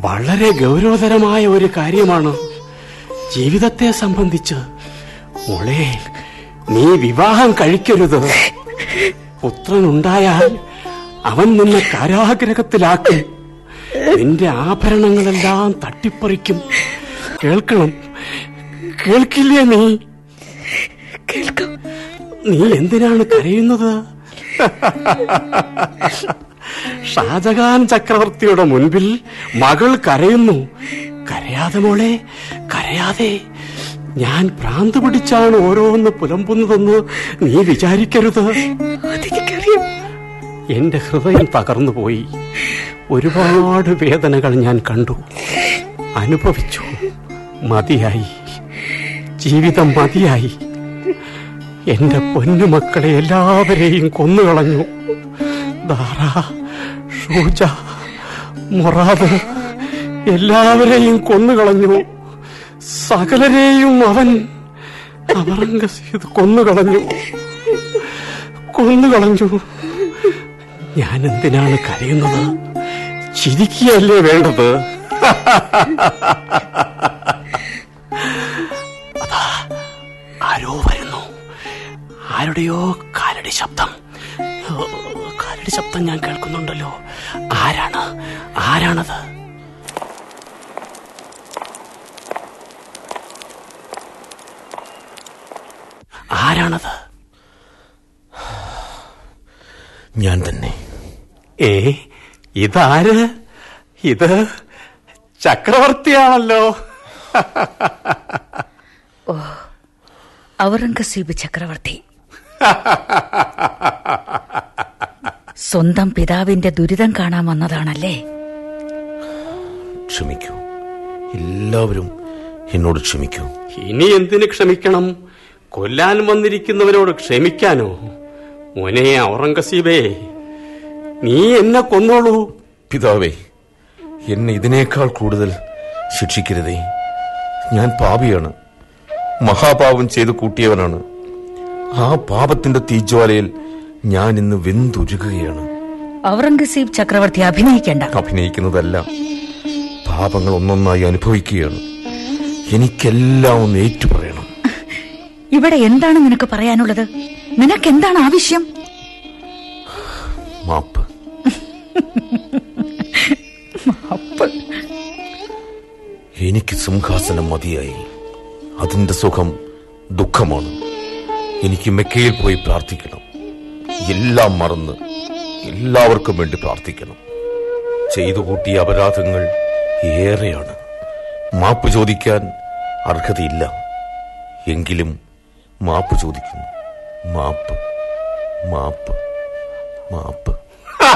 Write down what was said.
വളരെ ഗൗരവതരമായ ഒരു കാര്യമാണ് ജീവിതത്തെ സംബന്ധിച്ച് മോളെ നീ വിവാഹം കഴിക്കരുത് പുത്രനുണ്ടായാൽ അവൻ നിന്നെ കാരാഗ്രഹത്തിലാക്കും നിന്റെ ആഭരണങ്ങളെല്ലാം തട്ടിപ്പറിക്കും കേൾക്കണം കേൾക്കില്ലേ നീ കേൾക്കാം നീ എന്തിനാണ് കരയുന്നത് ഷാജഹാൻ ചക്രവർത്തിയുടെ മുൻപിൽ മകൾ കരയുന്നു കരയാതെ മോളെ കരയാതെ ഞാൻ ഭ്രാന്ത് പിടിച്ചാണ് ഓരോന്ന് പുലമ്പുന്നതെന്ന് നീ വിചാരിക്കരുത് അതെനിക്കറിയാം എന്റെ ഹൃദയം തകർന്നു പോയി ഒരുപാട് വേദനകൾ ഞാൻ കണ്ടു അനുഭവിച്ചു മതിയായി ജീവിതം മതിയായി എന്റെ പൊന്നുമക്കളെ എല്ലാവരെയും കൊന്നുകളഞ്ഞു ദാറ ഷൂജ മൊറാദ് എല്ലാവരെയും കൊന്നുകളഞ്ഞു സകലരെയും അവൻ അവറംഗസീത് കൊന്നുകളഞ്ഞു കൊന്നുകളഞ്ഞു ഞാൻ എന്തിനാണ് കരയുന്നത് ചിരിക്കുകയല്ലേ വേണ്ടത് അതാ ആരോ വരുന്നു ആരുടെയോ കാലടി ശബ്ദം ഓ, കാലടി ശബ്ദം ഞാൻ കേൾക്കുന്നുണ്ടല്ലോ ആരാണ് ആരാണത് ആരാണത് ഞാൻ തന്നെ ഏ ഇതാര് ഇത് ചക്രവർത്തിയാണല്ലോ ഔറംഗസീബ് ചക്രവർത്തി സ്വന്തം പിതാവിന്റെ ദുരിതം കാണാൻ വന്നതാണല്ലേ ക്ഷമിക്കൂ എല്ലാവരും എന്നോട് ക്ഷമിക്കൂ ഇനി എന്തിന് ക്ഷമിക്കണം കൊല്ലാൻ വന്നിരിക്കുന്നവരോട് ക്ഷമിക്കാനോ മോനെ ഔറംഗസീബേ നീ എന്നെ കൊന്നോളൂ പിതാവേ എന്നെ ഇതിനേക്കാൾ കൂടുതൽ ശിക്ഷിക്കരുതേ ഞാൻ പാപിയാണ് മഹാപാപം ചെയ്തു കൂട്ടിയവനാണ് ആ പാപത്തിന്റെ തീജ്വാലയിൽ ഞാൻ ഇന്ന് വെന്തുരുകുകയാണ് ഔറംഗസീബ് ചക്രവർത്തി അഭിനയിക്കേണ്ട അഭിനയിക്കുന്നതല്ല പാപങ്ങൾ ഒന്നൊന്നായി അനുഭവിക്കുകയാണ് എനിക്കെല്ലാം ഒന്ന് ഏറ്റുപറയണം ഇവിടെ എന്താണ് നിനക്ക് പറയാനുള്ളത് നിനക്ക് എന്താണ് ആവശ്യം മാപ്പ് എനിക്ക് സിംഹാസനം മതിയായി അതിന്റെ സുഖം ദുഃഖമാണ് എനിക്ക് മെക്കയിൽ പോയി പ്രാർത്ഥിക്കണം എല്ലാം മറന്ന് എല്ലാവർക്കും വേണ്ടി പ്രാർത്ഥിക്കണം ചെയ്തു കൂട്ടിയ അപരാധങ്ങൾ ഏറെയാണ് മാപ്പ് ചോദിക്കാൻ അർഹതയില്ല എങ്കിലും മാപ്പ് ചോദിക്കുന്നു മാപ്പ് മാപ്പ് മാപ്പ്